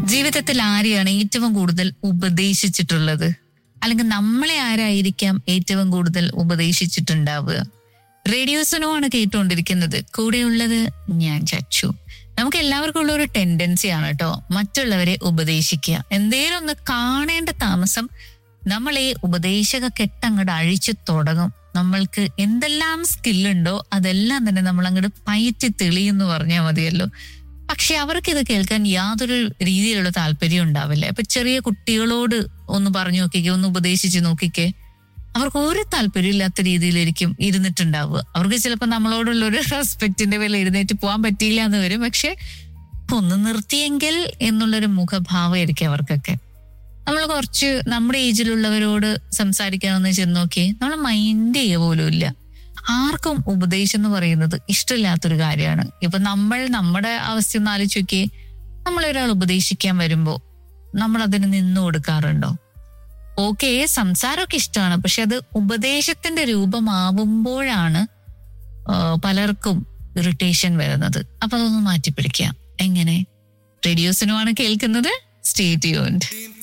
ജീവിതത്തിൽ ആരെയാണ് ഏറ്റവും കൂടുതൽ ഉപദേശിച്ചിട്ടുള്ളത് അല്ലെങ്കിൽ നമ്മളെ ആരായിരിക്കാം ഏറ്റവും കൂടുതൽ ഉപദേശിച്ചിട്ടുണ്ടാവുക റേഡിയോസിനോ ആണ് കേട്ടുകൊണ്ടിരിക്കുന്നത് കൂടെയുള്ളത് ഞാൻ ചച്ചു നമുക്ക് എല്ലാവർക്കും ഉള്ള ഒരു ടെൻഡൻസി ആണ് കേട്ടോ മറ്റുള്ളവരെ ഉപദേശിക്കുക എന്തേലും ഒന്ന് കാണേണ്ട താമസം നമ്മൾ ഈ ഉപദേശക കെട്ടങ്ങോട്ട് അഴിച്ചു തുടങ്ങും നമ്മൾക്ക് എന്തെല്ലാം സ്കില്ലുണ്ടോ അതെല്ലാം തന്നെ നമ്മൾ അങ്ങോട്ട് പയറ്റി തെളിയെന്ന് പറഞ്ഞാൽ മതിയല്ലോ പക്ഷെ അവർക്ക് ഇത് കേൾക്കാൻ യാതൊരു രീതിയിലുള്ള താല്പര്യം ഉണ്ടാവില്ല ഇപ്പൊ ചെറിയ കുട്ടികളോട് ഒന്ന് പറഞ്ഞു നോക്കിക്കേ ഒന്ന് ഉപദേശിച്ച് നോക്കിക്കേ അവർക്ക് ഒരു താല്പര്യമില്ലാത്ത രീതിയിലായിരിക്കും ഇരുന്നിട്ടുണ്ടാവുക അവർക്ക് ചിലപ്പോൾ നമ്മളോടുള്ള ഒരു റെസ്പെക്റ്റിന്റെ പേരിൽ എഴുന്നേറ്റ് പോകാൻ പറ്റിയില്ല എന്ന് വരും പക്ഷെ ഒന്ന് നിർത്തിയെങ്കിൽ എന്നുള്ളൊരു മുഖഭാവമായിരിക്കും അവർക്കൊക്കെ നമ്മൾ കുറച്ച് നമ്മുടെ ഏജിലുള്ളവരോട് സംസാരിക്കാമെന്ന് ചെന്ന് നോക്കി നമ്മൾ മൈൻഡ് ചെയ്യുക പോലും ഇല്ല ആർക്കും ഉപദേശം എന്ന് പറയുന്നത് ഇഷ്ടമില്ലാത്തൊരു കാര്യമാണ് ഇപ്പൊ നമ്മൾ നമ്മുടെ അവസ്ഥ ഒന്ന് ആലോചിച്ച് നോക്കിയേ നമ്മളൊരാൾ ഉപദേശിക്കാൻ വരുമ്പോ നമ്മൾ അതിന് നിന്നു കൊടുക്കാറുണ്ടോ ഓക്കെ സംസാരമൊക്കെ ഇഷ്ടമാണ് പക്ഷെ അത് ഉപദേശത്തിന്റെ രൂപമാവുമ്പോഴാണ് ആ, പലർക്കും ഇറിറ്റേഷൻ വരുന്നത് അപ്പൊ അതൊന്ന് മാറ്റിപ്പിടിക്കാം എങ്ങനെ റേഡിയോസിനുമാണ് കേൾക്കുന്നത് സ്റ്റേറ്റ് യൂൺഡ്